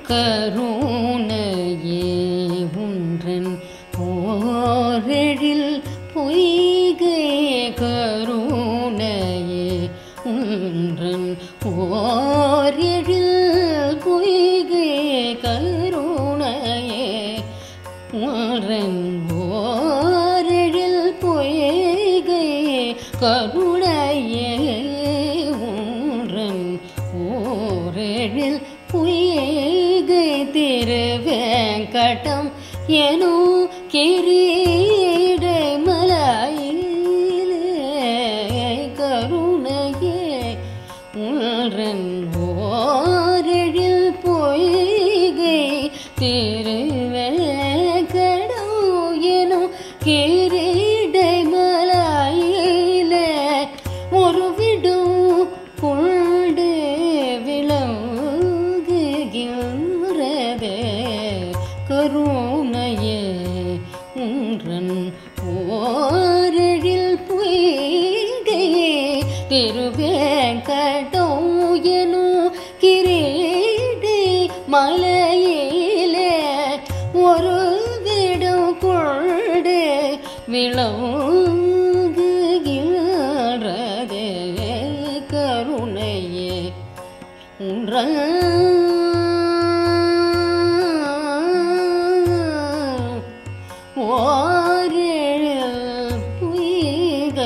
கருணையே உன்றன் போரெழில் பொய்கை கருணையே உன்றன் போரெழில் பொய்கை கருணையே உன்றன் ஓரெழில் பொய்கை கருணையே உன்றன் ஓரெழில் பொய்கை திருவேங்கடம் எனோ கிரீடை மலையிலே கருணையே உன்றன் ஓரெழில் பொய்கை திருவேங்கடம் எனோ கிரீடை மலையிலே ஒரு விடும் கொண்டு விளங்குகின்றதே கருணையே உன்றன் ஓரெழில் பொய்கையே திருவேங்கடம் எனும் கிரீடை மலையிலே ஒரு விடம் கொண்டு விளங்குகின்றதே கருணையே உன்ற ஓரில் பொய்கை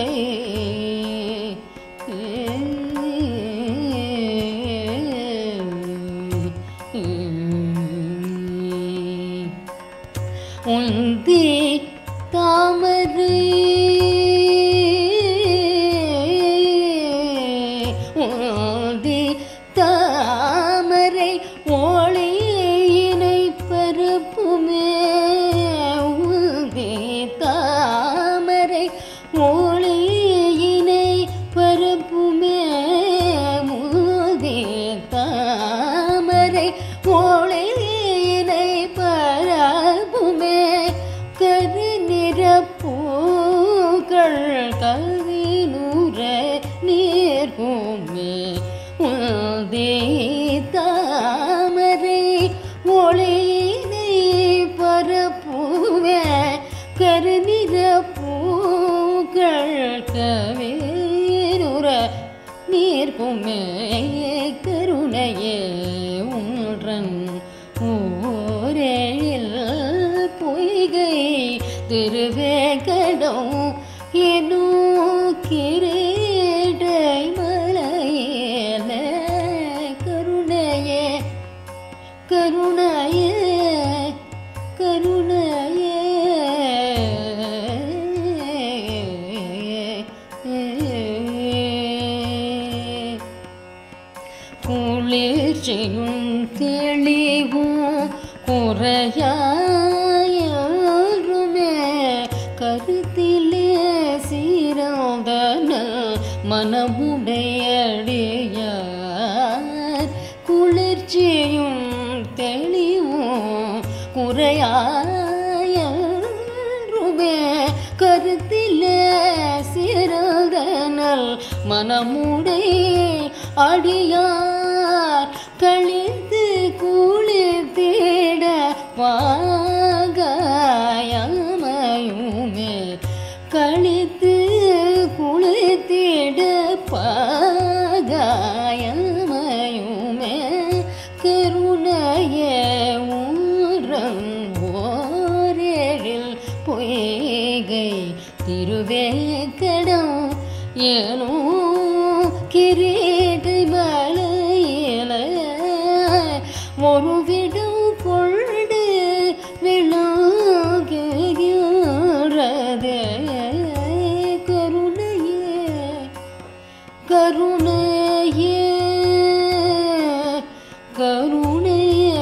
உந்தி தாமரை உந்தி தாமரை ஒளியினை பரப்புமே உந்தி தாமரை ஒளியினை பரப்புமே முதி தாமரை ஒளியினை பரப்புமே கரு நிறப்பூக்கள் கவினுற நீர்பூமே உந்தி தாமரை ஒளியினை பரப்புவே கருநிற பூக்கள் கவினுற நீர்ப்புமே கருணையே உன்றன் ஊரேழில் பொய்கை திருவேகடம் எனோ கிரீடை மலையில கருணையே கருணையே கருணையே குளிர்ச்சியும் தெளிவும் குறையாயுமே கருத்திலே சீராதன மனமுடையடியார் குளிர்ச்சியும் தெளிவும் குறையாயுமே கருத்திலே சிறகனல் மனமுடை அடியார் கழித்து குளித்திட பாகாயமையுமே கழித்து குளித்திட பாகாயமையுமே கருணையே ஊரம் ஓரேழில் பொய்கை திருவேக்கடம் ஏனோ கிரீடை மலையில ஒரு விடம் கொண்டு விளங்குகிறது கருணையே கருணையே கருணையே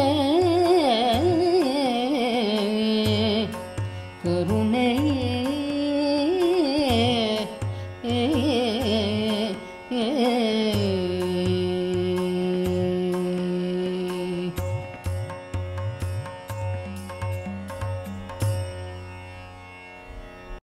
கருணையே